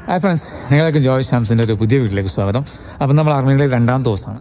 hi friends നിങ്ങൾക്ക് ജോയ് ഷാംസിൻ്റെ ഒരു പുതിയ വീട്ടിലേക്ക് സ്വാഗതം അപ്പം നമ്മൾ അർമേനിയയിലെ രണ്ടാം ദിവസമാണ്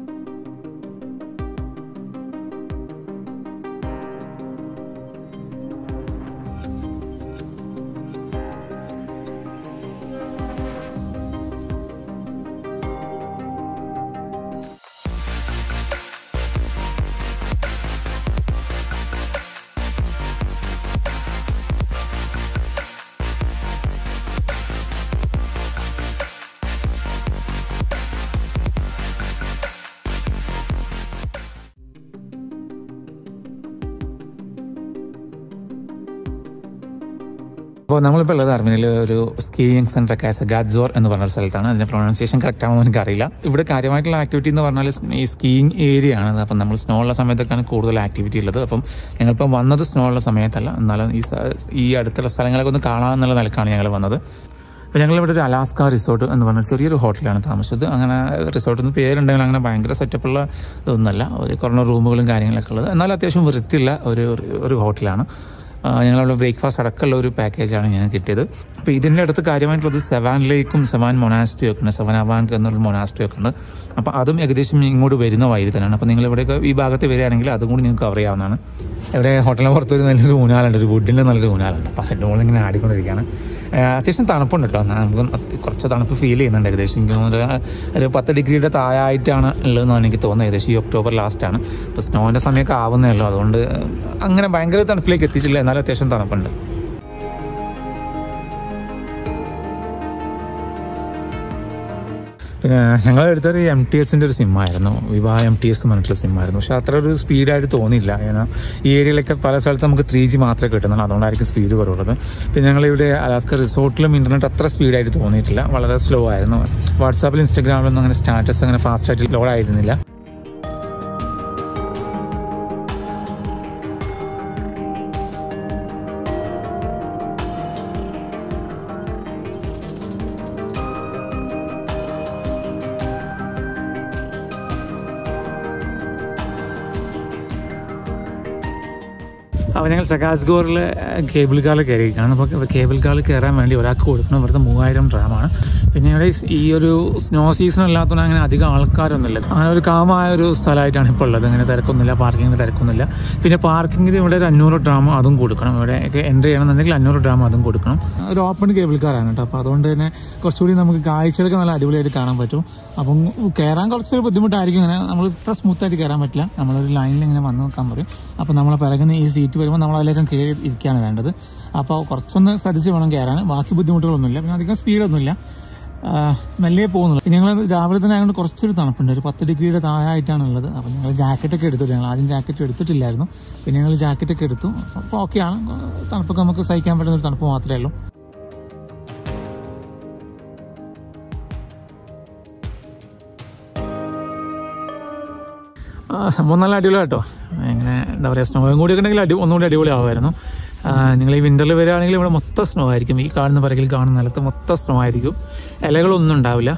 അപ്പോൾ നമ്മളിപ്പോൾ ഉള്ളത് അർമേനിയയിൽ ഒരു സ്കീയിങ് സെൻറ്റർ ഒക്കെ ആസ് ഗാഡ്സോർ എന്ന് പറഞ്ഞ ഒരു സ്ഥലത്താണ് അതിൻ്റെ പ്രൊണൗൺസിയേഷൻ കറക്റ്റ് ആണെന്ന് എനിക്കറിയില്ല ഇവിടെ കാര്യമായിട്ടുള്ള ആക്ടിവിറ്റി എന്ന് പറഞ്ഞാൽ ഈ സ്കീയിങ് ഏരിയ ആണ് അപ്പം നമ്മൾ സ്നോ ഉള്ള സമയത്തൊക്കെയാണ് കൂടുതൽ ആക്ടിവിറ്റി ഉള്ളത് അപ്പം ഞങ്ങളിപ്പോൾ വന്നത് സ്നോ ഉള്ള സമയത്തല്ല എന്നാലും ഈ സ- ഈ അടുത്തുള്ള സ്ഥലങ്ങളൊക്കെ ഒന്ന് കാണാമെന്നുള്ള നിലക്കാണ് ഞങ്ങൾ വന്നത് അപ്പോൾ ഞങ്ങളിവിടെ ഒരു അലാസ്ക റിസോർട്ട് എന്ന് പറഞ്ഞ ചെറിയൊരു ഹോട്ടലാണ് താമസിച്ചത് അങ്ങനെ റിസോർട്ടിന് പേരുണ്ടെങ്കിൽ അങ്ങനെ ഭയങ്കര സെറ്റപ്പുള്ള ഇതൊന്നല്ല ഒരു കുറഞ്ഞ റൂമുകളും കാര്യങ്ങളൊക്കെ ഉള്ളത് എന്നാൽ അത്യാവശ്യം വൃത്തിയുള്ള ഒരു ഒരു ഹോട്ടലാണ് ആ, ഞങ്ങളവിടെ ബ്രേക്ക്ഫാസ്റ്റ് അടക്കമുള്ള ഒരു പാക്കേജാണ് ഞങ്ങൾക്ക് കിട്ടിയത് അപ്പോൾ ഇതിൻ്റെ അടുത്ത് കാര്യമായിട്ടുള്ളത് സെവാൻ ലേക്കും സെവാൻ മൊനാസ്ട്രി ഒക്കെ ഉണ്ട് സെവൻ അവാങ്ക് എന്നൊരു മൊനാസ്ട്രി ഒക്കെ ഉണ്ട് അപ്പോൾ അതും ഏകദേശം ഇങ്ങോട്ട് വരുന്ന വഴി തന്നെയാണ് അപ്പോൾ നിങ്ങൾ ഇവിടെയൊക്കെ ഈ ഭാഗത്ത് വരികയാണെങ്കിൽ അതും കൂടി നിങ്ങൾക്ക് കവർ ചെയ്യാവുന്നതാണ് ഇവിടെ ഹോട്ടലിന് പുറത്തൊരു നല്ലൊരു ഊനാലുണ്ട് ഒരു വുഡിൻ്റെ നല്ലൊരു ഊനാലുണ്ട് അപ്പോൾ അതിൻ്റെ മുകളിൽ ഇങ്ങനെ ആടിക്കൊണ്ടിരിക്കുകയാണ് ആ, അത്യാവശ്യം തണുപ്പുണ്ട് കേട്ടോ നമുക്ക് അത് കുറച്ച് തണുപ്പ് ഫീൽ ചെയ്യുന്നുണ്ട് ഏകദേശം എനിക്ക് തോന്നുന്നു ഒരു- ഒരു പത്ത് ഡിഗ്രിയുടെ താഴായിട്ടാണ് ഉള്ളതെന്നാണ് എനിക്ക് തോന്നുന്നത് ഏകദേശം ഈ ഒക്ടോബർ ലാസ്റ്റാണ് ഇപ്പോൾ സ്നോവിൻ്റെ സമയമൊക്കെ ആവുന്നേ ഉള്ളൂ അതുകൊണ്ട് അങ്ങനെ ഭയങ്കര തണുപ്പിലേക്ക് എത്തിയിട്ടില്ല എന്നാലും അത്യാവശ്യം തണുപ്പുണ്ട് പിന്നെ ഞങ്ങൾ എടുത്തൊരു എം ടി എസിൻ്റെ ഒരു സിമ്മായിരുന്നു വിവാഹ എം ടി എസ് എന്ന് പറഞ്ഞിട്ടുള്ള സിമ്മായിരുന്നു പക്ഷെ അത്ര ഒരു സ്പീഡായിട്ട് തോന്നിയില്ല കാരണം ഈ ഏരിയയിലൊക്കെ പല സ്ഥലത്ത് നമുക്ക് ത്രീ ജി മാത്രമേ കിട്ടുന്നുള്ളൂ അതുകൊണ്ടായിരിക്കും സ്പീഡ് കുറവുള്ളത് പിന്നെ ഞങ്ങളിവിടെ അലാസ്ക റിസോർട്ടിലും ഇൻ്റർനെറ്റ് അത്ര സ്പീഡായിട്ട് തോന്നിയിട്ടില്ല വളരെ സ്ലോ ആയിരുന്നു വാട്സാപ്പിൽ ഇൻസ്റ്റാഗ്രാമിലൊന്നും അങ്ങനെ സ്റ്റാറ്റസ് അങ്ങനെ ഫാസ്റ്റായിട്ട് ലോഡ് ആയിരുന്നില്ല അപ്പോൾ ഞങ്ങൾ സകാസ്ഗോറിൽ കേബിൾ കാറിൽ കയറിയിരിക്കുകയാണ് അപ്പോൾ കേബിൾ കാറിൽ കയറാൻ വേണ്ടി ഒരാൾക്ക് കൊടുക്കണം വെറുതെ മൂവായിരം ഡ്രാമാണ് പിന്നെ ഇവിടെ ഈ ഒരു സ്നോ സീസൺ അല്ലാത്തതുകൊണ്ട് അങ്ങനെ അധികം ആൾക്കാരൊന്നുമില്ല അങ്ങനെ ഒരു കാമായ ഒരു സ്ഥലമായിട്ടാണ് ഇപ്പോൾ ഉള്ളത് അങ്ങനെ തിരക്കൊന്നുമില്ല പാർക്കിങ്ങിന് തിരക്കൊന്നുമില്ല പിന്നെ പാർക്കിങ്ങിന് ഇവിടെ ഒരു അഞ്ഞൂറ് ഡ്രാം അതും കൊടുക്കണം ഇവിടെ എൻട്രി ചെയ്യണമെന്നുണ്ടെങ്കിൽ അഞ്ഞൂറ് ഡ്രാം അതും കൊടുക്കണം ഒരു ഓപ്പൺ കേബിൾ കാറാണ് കേട്ടോ അപ്പോൾ അതുകൊണ്ട് തന്നെ കുറച്ചുകൂടി നമുക്ക് കാഴ്ചകളൊക്കെ നല്ല അടിപൊളിയായിട്ട് കാണാൻ പറ്റും അപ്പം കയറാൻ കുറച്ചൊരു ബുദ്ധിമുട്ടായിരിക്കും ഇങ്ങനെ നമ്മൾ ഇത്ര സ്മൂത്തായിട്ട് കയറാൻ പറ്റില്ല നമ്മളൊരു ലൈനിൽ ഇങ്ങനെ വന്ന് നിൽക്കാൻ പറയും അപ്പോൾ നമ്മളെ പിറകുന്ന ഈ സീറ്റ് വരുമ്പോൾ നമ്മൾ അതിലേക്കും കയറി ഇരിക്കുകയാണ് വേണ്ടത് അപ്പോൾ കുറച്ചൊന്ന് ശ്രദ്ധിച്ച് വേണം കയറാൻ ബാക്കി ബുദ്ധിമുട്ടുകളൊന്നുമില്ല പിന്നെ അധികം സ്പീഡൊന്നുമില്ല മെല്ലെ പോകുന്നുള്ളൂ പിന്നെ ഞങ്ങൾ രാവിലെ തന്നെ ആയതുകൊണ്ട് കുറച്ചൊരു തണുപ്പുണ്ട് ഒരു പത്ത് ഡിഗ്രിയുടെ താഴായിട്ടാണ് ഉള്ളത് അപ്പോൾ ഞങ്ങൾ ജാക്കറ്റൊക്കെ എടുത്തു ഞങ്ങൾ ആദ്യം ജാക്കറ്റ് എടുത്തിട്ടില്ലായിരുന്നു പിന്നെ ഞങ്ങൾ ജാക്കറ്റൊക്കെ എടുത്തു അപ്പോൾ ഓക്കെയാണ് തണുപ്പൊക്കെ നമുക്ക് സഹിക്കാൻ പറ്റുന്ന ഒരു തണുപ്പ് മാത്രമേ ഉള്ളൂ ആ, സംഭവം നല്ല അടിപൊളി കേട്ടോ ഇങ്ങനെ എന്താ പറയുക സ്നോയും കൂടി ഉണ്ടെങ്കിൽ അടി ഒന്നുകൂടി അടിപൊളി ആവുമായിരുന്നു നിങ്ങൾ ഈ വിന്ററിൽ വരികയാണെങ്കിൽ ഇവിടെ മൊത്തം സ്നോ ആയിരിക്കും ഈ കാണുന്ന പിറകിൽ കാണുന്ന നിലത്ത് മൊത്തം സ്നോ ആയിരിക്കും ഇലകളൊന്നും ഉണ്ടാവില്ല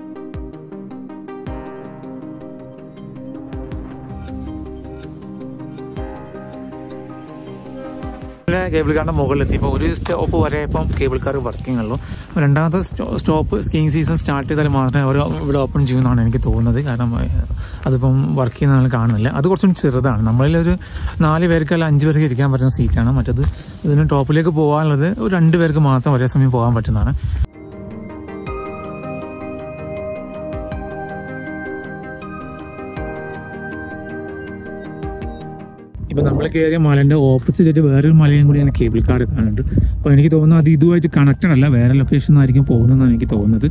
ഇവിടെ കേബിൾ കാറിന്റെ മുകളിലെത്തി ഇപ്പോൾ ഒരു സ്റ്റോപ്പ് വരെ ഇപ്പം കേബിൾ കാർ വർക്കിംഗ് ഉള്ളൂ അപ്പോൾ രണ്ടാമത്തെ സ്റ്റോ- സ്റ്റോപ്പ് സ്കീയിങ് സീസൺ സ്റ്റാർട്ട് ചെയ്താൽ മാത്രമേ അവർ ഇവിടെ ഓപ്പൺ ചെയ്യുമെന്നാണ് എനിക്ക് തോന്നുന്നത് കാരണം ഏഹ്, അതിപ്പം വർക്ക് ചെയ്യുന്ന നമ്മൾ കാണുന്നില്ല അത് കുറച്ചും ചെറുതാണ് നമ്മളിൽ ഒരു നാല് പേർക്ക് അല്ല അഞ്ച് പേർക്ക് ഇരിക്കാൻ പറ്റുന്ന സീറ്റാണ് മറ്റത് ഇതിന് ടോപ്പിലേക്ക് പോകാനുള്ളത് ഒരു രണ്ട് പേർക്ക് മാത്രം ഒരേ സമയം പോകാൻ പറ്റുന്നതാണ് ഇപ്പൊ നമ്മൾ കയറിയ മലന്റെ ഓപ്പോസിറ്റ് ആയിട്ട് വേറൊരു മലയും കൂടി ഞാൻ കേബിൾ കാർ കാണുന്നുണ്ട് അപ്പൊ എനിക്ക് തോന്നുന്നു അത് ഇതുമായിട്ട് കണക്റ്റഡ് അല്ല വേറെ ലൊക്കേഷൻ ആയിരിക്കും പോകുന്നതെന്നാണ് എനിക്ക് തോന്നുന്നത്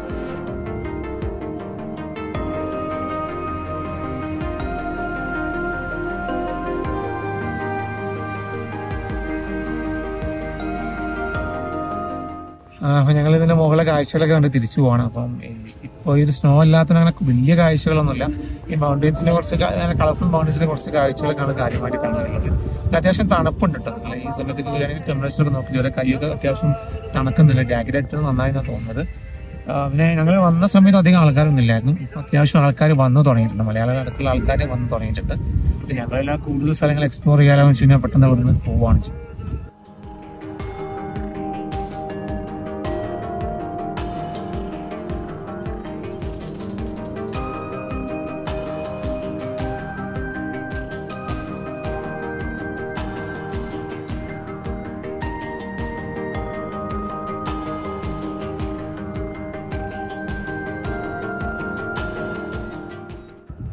അപ്പൊ ഞങ്ങൾ ഇതിന്റെ മുകളിലെ കാഴ്ചകളൊക്കെ കണ്ട് തിരിച്ചു പോവാണ് അപ്പം ഇപ്പോൾ ഈ ഒരു സ്നോ ഇല്ലാത്ത അങ്ങനെ വലിയ കാഴ്ചകളൊന്നുമില്ല ഈ മൗണ്ടൻസിനെ കുറച്ച് കളർഫുൾ മൗണ്ടൻസിനെ കുറച്ച് കാഴ്ചകളൊക്കെയാണ് കാര്യമായിട്ട് കണ്ടിട്ടുള്ളത് പിന്നെ അത്യാവശ്യം തണുപ്പുണ്ട് കേട്ടോ നിങ്ങൾ ഈ സമയത്തേക്ക് വരികയാണെങ്കിൽ ടെമ്പറേച്ചർ ഒക്കെ നോക്കി വരെ കൈയൊക്കെ അത്യാവശ്യം തണുക്കുന്നില്ല ജാക്കറ്റ് ഇട്ടത് നന്നായി എന്നാണ് തോന്നുന്നത് ആ, പിന്നെ ഞങ്ങൾ വന്ന സമയത്ത് അധികം ആൾക്കാരൊന്നും ഇല്ലായിരുന്നു ഇപ്പൊ അത്യാവശ്യം ആൾക്കാർ വന്നു തുടങ്ങിയിട്ടുണ്ട് മലയാളം അടക്കമുള്ള ആൾക്കാർ വന്നു തുടങ്ങിയിട്ടുണ്ട് പിന്നെ ഞങ്ങളെല്ലാം കൂടുതൽ സ്ഥലങ്ങൾ എക്സ്പ്ലോർ ചെയ്യാമെന്ന് വെച്ച് കഴിഞ്ഞാൽ പെട്ടെന്ന് അവിടെ നിന്ന് പോവുകയാണ് ചെയ്യുന്നത്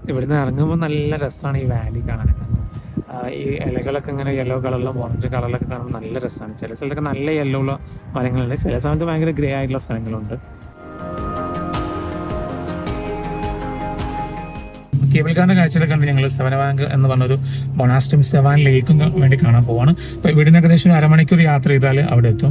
ഇവിടുന്ന് ഇറങ്ങുമ്പോൾ നല്ല രസമാണ് ഈ വാലി കാണാൻ ആ, ഈ ഇലകളൊക്കെ ഇങ്ങനെ യെല്ലോ കളറിലും ഓറഞ്ച് കളറിലൊക്കെ കാണുമ്പോൾ നല്ല രസമാണ് ചില സ്ഥലത്തൊക്കെ നല്ല യെല്ലോ ഉള്ള മരങ്ങളുണ്ട് ചില സമയത്ത് ഭയങ്കര ഗ്രേ ആയിട്ടുള്ള സ്ഥലങ്ങളുണ്ട് കേബിൾ കാറിന്റെ കാഴ്ചകളൊക്കെ കണ്ട് ഞങ്ങൾ സെവൻ ബാങ്ക് എന്ന് പറഞ്ഞൊരു ബൊണാസ്റ്റും സെവാൻ ലേക്കും വേണ്ടി കാണാൻ പോവാണ് ഇപ്പൊ ഇവിടുന്ന് ഏകദേശം ഒരു അരമണിക്കൂർ യാത്ര ചെയ്താൽ അവിടെ എത്തും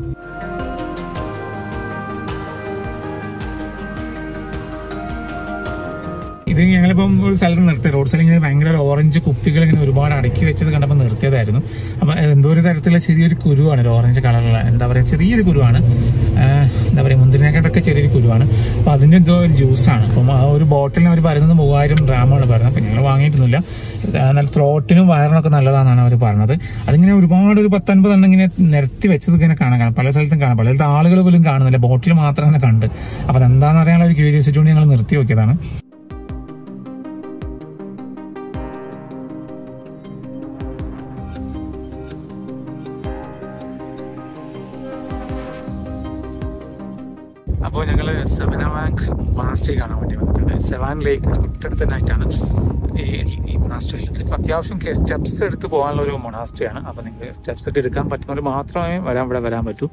ഇത് ഞങ്ങളിപ്പം ഒരു സ്ഥലത്ത് നിർത്തി റോഡ് സൈഡിൽ ഇങ്ങനെ ഭയങ്കര ഒരു ഓറഞ്ച് കുപ്പികൾ ഇങ്ങനെ ഒരുപാട് അടുക്കി വെച്ചത് കണ്ടപ്പോൾ നിർത്തിയതായിരുന്നു അപ്പൊ എന്തോ ഒരു തരത്തിലുള്ള ചെറിയൊരു കുരുവാണ് ഒരു ഓറഞ്ച് കളറുള്ള എന്താ പറയുക ചെറിയൊരു കുരുവാണ് ആഹ് എന്താ പറയുക മുന്തിരിനേക്കാട്ടൊക്കെ ചെറിയൊരു കുരുവാണ് അപ്പൊ അതിന്റെ എന്തോ ഒരു ജ്യൂസാണ് അപ്പം ആ ഒരു ബോട്ടിലിന് അവർ പറയുന്നത് മൂവായിരം ഗ്രാമാണ് പറയുന്നത് അപ്പൊ ഞങ്ങൾ വാങ്ങിയിട്ടൊന്നുമില്ല എന്നാൽ ത്രോട്ടിനും വയറിനൊക്കെ നല്ലതാണെന്നാണ് അവർ പറഞ്ഞത് അതിങ്ങനെ ഒരുപാട് ഒരു പത്തൊൻപത് എണ്ണം ഇങ്ങനെ നിരത്തി വെച്ചത് ഇങ്ങനെ കാണാൻ കാണാം പല സ്ഥലത്തും കാണാം പല സ്ഥലത്ത് ആളുകൾ പോലും കാണുന്നില്ല ബോട്ടിൽ മാത്രം അങ്ങനെ കണ്ട് അപ്പൊ അതെന്താണെന്ന് അറിയാനുള്ള ഒരു ക്യൂരിയോസിറ്റി കൊണ്ട് ഞങ്ങൾ നിർത്തി നോക്കിയതാണ് അപ്പോൾ ഞങ്ങൾ സെവന ബാങ്ക് മൊണാസ്ട്രി കാണാൻ വേണ്ടി വന്നിട്ടുണ്ട് സെവാൻ ലേക്ക് തൊട്ടടുത്ത് തന്നെയായിട്ടാണ് ഈ ഈ മൊണാസ്ട്രി ഉള്ളത് അത്യാവശ്യം സ്റ്റെപ്സ് എടുത്ത് പോകാനുള്ള ഒരു മൊണാസ്ട്രിയാണ് അപ്പോൾ നിങ്ങൾക്ക് സ്റ്റെപ്സ് ഒക്കെ എടുക്കാൻ പറ്റുന്നവർ മാത്രമേ വരാൻ ഇവിടെ വരാൻ പറ്റൂ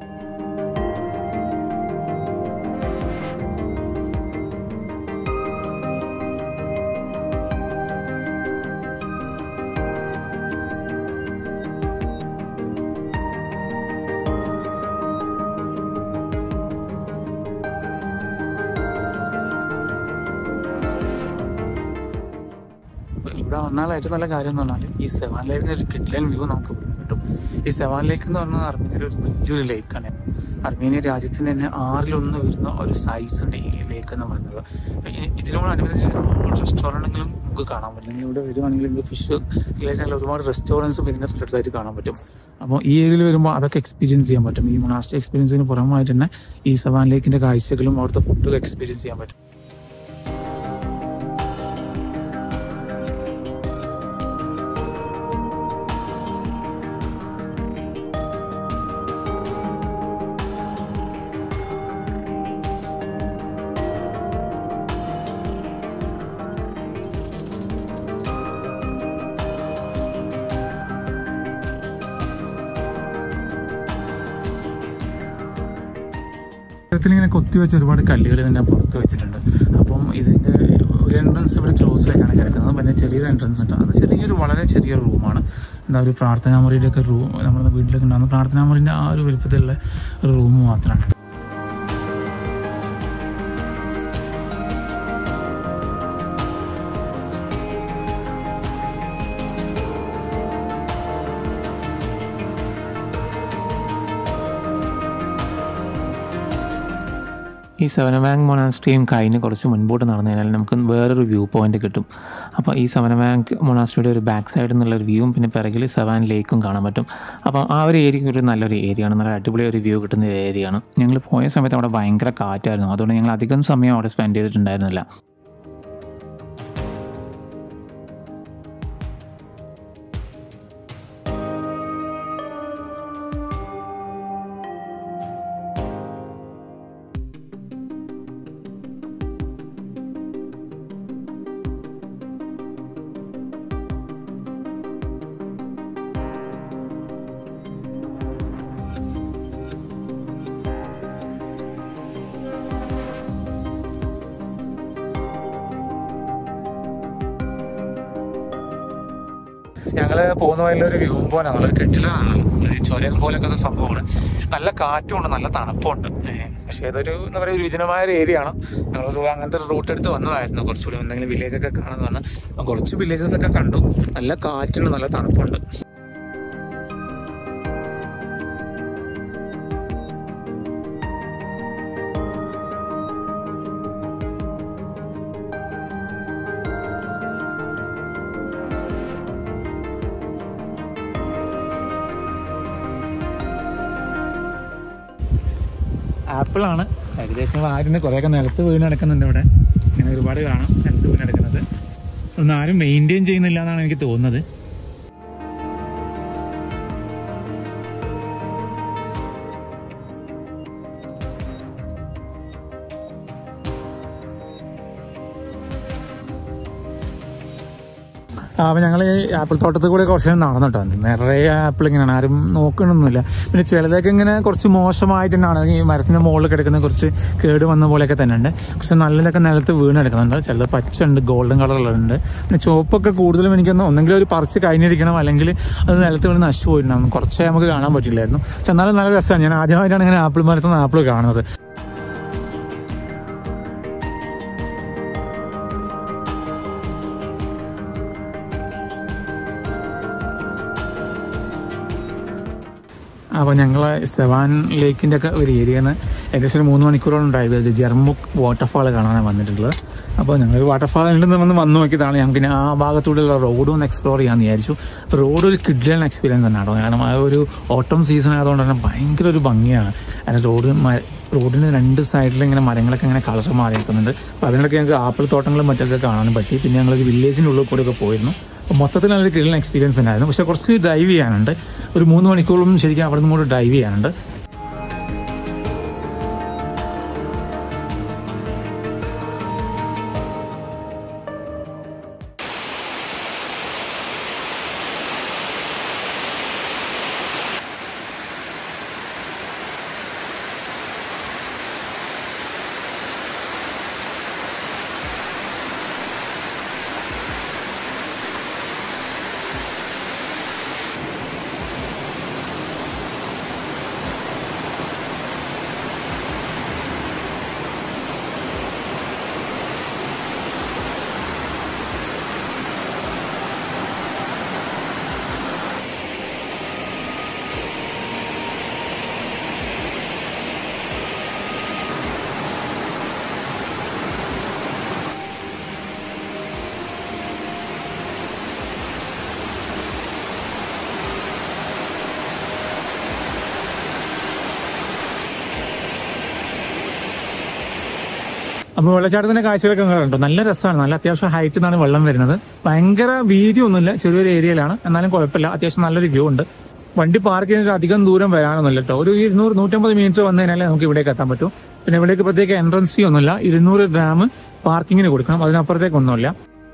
ഇവിടെ വന്നാൽ ഏറ്റവും നല്ല കാര്യം എന്ന് പറഞ്ഞാൽ ഈ സെവാൻ ലേക്കിന് ഒരു കിഡ്ലൻ വ്യൂ നമുക്ക് ഇവിടെ കിട്ടും ഈ സെവാൻ ലേക്ക് എന്ന് പറഞ്ഞാൽ അർമേനിയയിലെ ഒരു വലിയൊരു ലേക്കാണ് അർമേനിയ രാജ്യത്തിന് തന്നെ ആറിലൊന്ന് വരുന്ന ഒരു സൈസ് ഉണ്ട് ഈ ലേക്ക് എന്ന് പറയുന്നത് അപ്പൊ ഈ- ഇതിനോടനുബന്ധിച്ച് റെസ്റ്റോറൻറ്റുകളും നമുക്ക് കാണാൻ പറ്റും നിങ്ങൾ ഇവിടെ വരുവാണെങ്കിൽ നിങ്ങൾക്ക് ഫിഷ് റിലേറ്റഡ് ഒരുപാട് റെസ്റ്റോറൻറ്റ്സും ഇതിൻ്റെ തൊട്ടടുത്തായിട്ട് കാണാൻ പറ്റും അപ്പോൾ ഈ ഏരിയയിൽ വരുമ്പോൾ അതൊക്കെ എക്സ്പീരിയൻസ് ചെയ്യാൻ പറ്റും ഈ മൊണാസ്ട്രി എക്സ്പീരിയൻസിന് പുറമായിട്ട് തന്നെ ഈ സെവാൻ ലേക്കിന്റെ കാഴ്ചകളും അവിടുത്തെ ഫുഡൊക്കെ എക്സ്പീരിയൻസ് ചെയ്യാൻ പറ്റും ഇങ്ങനെ കൊത്തി വെച്ച ഒരുപാട് കല്ലുകൾ തന്നെ പുറത്ത് വെച്ചിട്ടുണ്ട് അപ്പം ഇതിന്റെ ഒരു എൻട്രൻസ് ഇവിടെ ക്ലോസ് ആയിട്ടാണ് കിടക്കുന്നത് പിന്നെ ചെറിയൊരു എൻട്രൻസ് ഉണ്ട് അത് ചെറിയൊരു വളരെ ചെറിയൊരു റൂമാണ് എന്താ ഒരു പ്രാർത്ഥനാ മുറിയുടെ ഒക്കെ റൂം നമ്മുടെ വീട്ടിലൊക്കെ ഉണ്ടാകുന്ന പ്രാർത്ഥനാ മുറിന്റെ ആ ഒരു വലുപ്പത്തിലുള്ള ഒരു റൂം മാത്രമാണ് ഈ സെവനബാങ്ക് മൊണാസ്ട്രിയും കഴിഞ്ഞ് കുറച്ച് മുൻപോട്ട് നടന്നു കഴിഞ്ഞാൽ നമുക്ക് വേറൊരു വ്യൂ പോയിന്റ് കിട്ടും അപ്പോൾ ഈ സെവനബാങ്ക് മൊണാസ്ട്രിയുടെ ഒരു ബാക്ക് സൈഡിൽ നിന്നുള്ള ഒരു വ്യൂവും പിന്നെ പിറകിൽ സെവാൻ ലേക്കും കാണാൻ പറ്റും അപ്പോൾ ആ ഒരു ഏരിയ ഒരു നല്ലൊരു ഏരിയ ആണ് നല്ല അടിപൊളി ഒരു വ്യൂ കിട്ടുന്ന ഒരു ഏരിയ ആണ് ഞങ്ങൾ പോയ സമയത്ത് അവിടെ ഭയങ്കര കാറ്റായിരുന്നു അതുകൊണ്ട് ഞങ്ങൾ അധികം സമയം അവിടെ സ്പെൻഡ് ചെയ്തിട്ടുണ്ടായിരുന്നില്ല ഞങ്ങൾ പോകുന്ന വഴിയിൽ ഒരു വ്യൂ പോലെ നല്ലൊരു കെട്ടിലാണ് ചുരം പോലൊക്കെ ഒരു സംഭവമാണ് നല്ല കാറ്റുമുണ്ട് നല്ല തണുപ്പുണ്ട് ഏഹ് പക്ഷേ ഇതൊരു എന്താ പറയുക ഒരു വിജനമായ ഒരു ഏരിയ ആണ് ഞങ്ങളൊരു അങ്ങനത്തെ ഒരു റൂട്ട് എടുത്ത് വന്നതായിരുന്നു കുറച്ചുകൂടി എന്തെങ്കിലും വില്ലേജ് ഒക്കെ കാണുന്നതാണ് കുറച്ച് വില്ലേജസ് ഒക്കെ കണ്ടു നല്ല കാറ്റുണ്ട് നല്ല തണുപ്പുണ്ട് ആപ്പിളാണ് ഏകദേശം ആരും കുറേയൊക്കെ നിലത്ത് വീണ് കിടക്കുന്നുണ്ട് ഇവിടെ ഇങ്ങനെ ഒരുപാട് കാണാം നിലത്ത് വീണ് കിടക്കുന്നത് ഒന്നും ആരും മെയിൻറ്റെയിൻ ചെയ്യുന്നില്ല എന്നാണ് എനിക്ക് തോന്നുന്നത് അപ്പോൾ ഞങ്ങൾ ഈ ആപ്പിൾ തോട്ടത്തിൽ കൂടെ കുറച്ച് നേരം നടന്നു കേട്ടോ നിറയെ ആപ്പിൾ ഇങ്ങനെയാണ് ആരും നോക്കണമൊന്നുമില്ല പിന്നെ ചിലതൊക്കെ ഇങ്ങനെ കുറച്ച് മോശമായിട്ട് തന്നെയാണ് ഈ മരത്തിന്റെ മുകളിൽ കിടക്കുന്ന കുറച്ച് കേട് വന്ന പോലെയൊക്കെ തന്നെ ഉണ്ട് പക്ഷെ നല്ലതൊക്കെ നിലത്ത് വീണെടുക്കുന്നുണ്ട് ചിലത് പച്ച ഉണ്ട് ഗോൾഡൻ കളറുകളുണ്ട് പിന്നെ ചുവപ്പൊക്കെ കൂടുതലും എനിക്കൊന്ന് ഒന്നെങ്കിലും ഒരു പറിച്ച് കഴിഞ്ഞിരിക്കണം അല്ലെങ്കിൽ അത് നിലത്ത് വീണ് നശിച്ചു പോയിട്ടുണ്ടാകും കുറച്ചേ നമുക്ക് കാണാൻ പറ്റില്ലായിരുന്നു പക്ഷെ എന്നാലും നല്ല രസമാണ് ഞാൻ ആദ്യമായിട്ടാണ് ഇങ്ങനെ ആപ്പിൾ മരത്തിൽ നിന്ന് ആപ്പിൾ കാണുന്നത് അപ്പോൾ ഞങ്ങൾ സെവാൻ ലേക്കിൻ്റെ ഒക്കെ ഒരു ഏരിയയിൽ നിന്ന് ഏകദേശം ഒരു മൂന്ന് മണിക്കൂറോളം ഡ്രൈവ് ചെയ്ത് ജെർമുക്ക് വാട്ടർഫാൾ കാണാനാണ് വന്നിട്ടുള്ളത് അപ്പോൾ ഞങ്ങൾ വാട്ടർഫാൾ ഉണ്ടെന്ന് വന്ന് വന്നു നോക്കിയതാണ് ഞങ്ങൾക്ക് ഇനി ആ ഭാഗത്തൂടെയുള്ള റോഡ് ഒന്ന് എക്സ്പ്ലോർ ചെയ്യാമെന്ന് വിചാരിച്ചു റോഡ് ഒരു കിഡ്ലൻ എക്സ്പീരിയൻസ് തന്നെ കേട്ടോ കാരണം ആ ഒരു ഓട്ടം സീസൺ ആയതുകൊണ്ട് തന്നെ ഭയങ്കര ഒരു ഭംഗിയാണ് കാരണം റോഡ് റോഡിന് രണ്ട് സൈഡിൽ ഇങ്ങനെ മരങ്ങളൊക്കെ ഇങ്ങനെ കളർ മാറി നിൽക്കുന്നുണ്ട് അപ്പോൾ അതിനിടയ്ക്ക് ഞങ്ങൾക്ക് ആപ്പിൾ തോട്ടങ്ങളും മറ്റൊക്കെ കാണാനും പറ്റി പിന്നെ ഞങ്ങൾ ഒരു വില്ലേജിൻ്റെ ഉള്ളിൽ കൂടെ ഒക്കെ പോയിരുന്നു അപ്പോൾ മൊത്തത്തിൽ നല്ലൊരു കിടലൻ എക്സ്പീരിയൻസ് ഉണ്ടായിരുന്നു പക്ഷേ കുറച്ച് ഡ്രൈവ് ചെയ്യാനുണ്ട് ഒരു മൂന്ന് മണിക്കൂറും ശരിക്കും അവിടെ നിന്നും കൂടെ ഡ്രൈവ് ചെയ്യാനുണ്ട് അപ്പോൾ വെള്ളച്ചാട്ടത്തിന്റെ കാഴ്ചകളൊക്കെ കണ്ടോ നല്ല രസമാണ് നല്ല അത്യാവശ്യം ഹൈറ്റിൽ നിന്നാണ് വെള്ളം വരുന്നത് ഭയങ്കര വീതിയൊന്നുമില്ല ചെറിയൊരു ഏരിയയിലാണ് എന്നാലും കുഴപ്പമില്ല അത്യാവശ്യം നല്ലൊരു വ്യൂ ഉണ്ട് വണ്ടി പാർക്ക് ചെയ്യുന്നതിന് അധികം ദൂരം വരാനൊന്നുമില്ല കേട്ടോ ഒരു ഇരുന്നൂറ് നൂറ്റമ്പത് മിനിറ്റ് വന്നു കഴിഞ്ഞാലേ നമുക്ക് ഇവിടേക്ക് എത്താൻ പറ്റും പിന്നെ ഇവിടേക്ക് പ്രത്യേക എൻട്രൻസ് ഫീ ഒന്നുമില്ല ഇരുന്നൂറ് ഗ്രാം പാർക്കിങ്ങിന് കൊടുക്കണം അതിനപ്പുറത്തേക്കൊന്നുമില്ല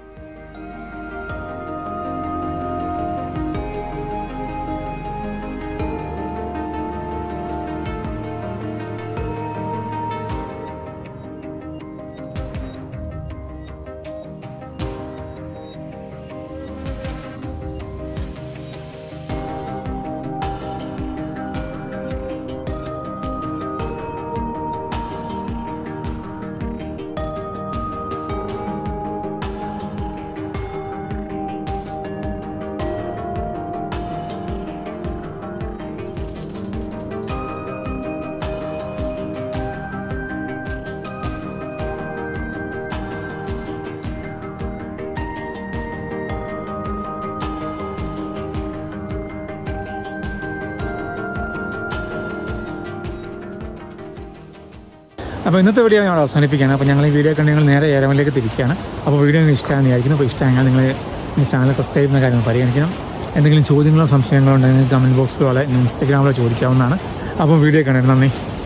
അപ്പോൾ ഇന്നത്തെ വീഡിയോ ഞങ്ങൾ അവസാനിപ്പിക്കുകയാണ് അപ്പോൾ ഞങ്ങൾ ഈ വീഡിയോ കണ്ട് നിങ്ങൾ നേരെ ഏരവനിലേക്ക് തിരിക്കുകയാണ് അപ്പോൾ വീഡിയോ നിങ്ങൾക്ക് ഇഷ്ടമാണെന്ന് വിചാരിക്കുന്നു അപ്പോൾ ഇഷ്ടമായാൽ നിങ്ങൾ ഈ ചാനൽ സബ്സ്ക്രൈബ് ചെയ്യുന്ന കാര്യം പരിഗണിക്കണം എന്തെങ്കിലും ചോദ്യങ്ങളോ സംശയങ്ങളോ ഉണ്ടെങ്കിൽ കമൻറ്റ് ബോക്സിലോ അല്ലെങ്കിൽ ഇൻസ്റ്റാഗ്രാമിലോ ചോദിക്കാവുന്നതാണ് അപ്പോൾ വീഡിയോ കണ്ടിട്ട് നന്ദി